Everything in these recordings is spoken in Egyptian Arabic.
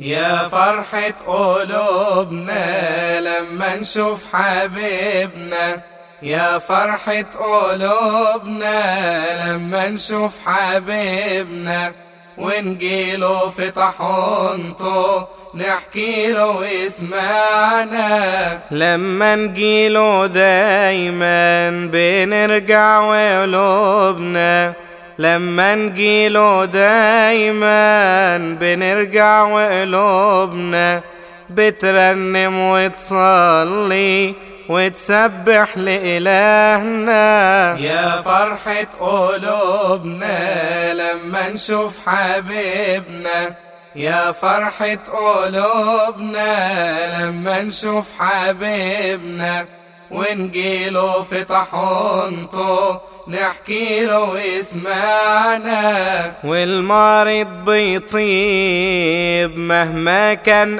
يا فرحة قلوبنا لما نشوف حبيبنا يا فرحة قلوبنا لما نشوف حبيبنا ونجيله في طحنته نحكي له ويسمعنا لما نجيله دايما بنرجع وقلوبنا لما نجيله دايما بنرجع وقلوبنا بترنم وتصلي وتسبح لإلهنا يا فرحة قلوبنا لما نشوف حبيبنا يا فرحة قلوبنا لما نشوف حبيبنا ونجيله في طحنته نحكي له ويسمعنا والمريض بيطيب مهما كان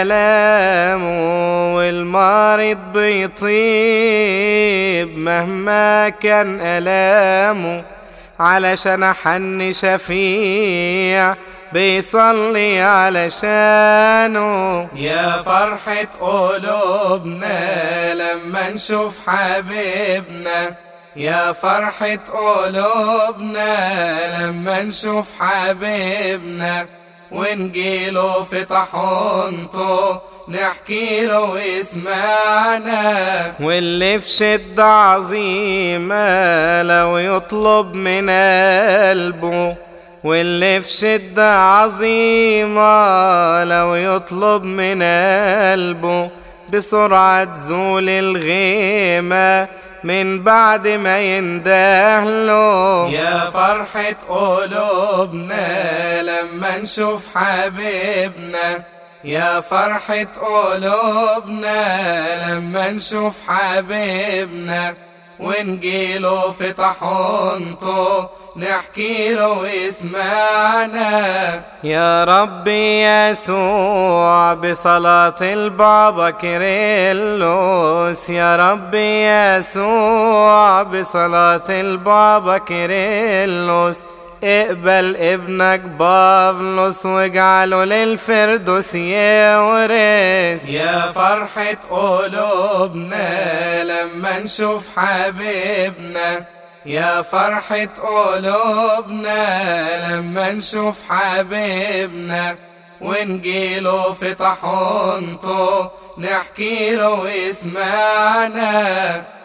آلامه والمريض بيطيب مهما كان آلامه علشان حن شفيع بيصلي علشانه يا فرحة قلوبنا لما نشوف حبيبنا يا فرحة قلوبنا لما نشوف حبيبنا ونجيله في طحنته نحكي له ويسمعنا واللي في شدة عظيمة لو يطلب من قلبه واللي في شدة عظيمة لو يطلب من قلبه بسرعة تزول الغيمة من بعد ما يندهله يا فرحة قلوبنا لما نشوف حبيبنا يا فرحة قلوبنا لما نشوف حبيبنا ونجيله في طحنته نحكي له ويسمعنا يا ربي يسوع بصلاة البابا كيرلس يا ربي يسوع بصلاة البابا كيرلس اقبل ابنك بافلوس واجعله للفردوس يورث يا فرحة قلوبنا لما نشوف حبيبنا يا فرحة قلوبنا لما نشوف حبيبنا ونجيله في طحنته نحكي له ويسمعنا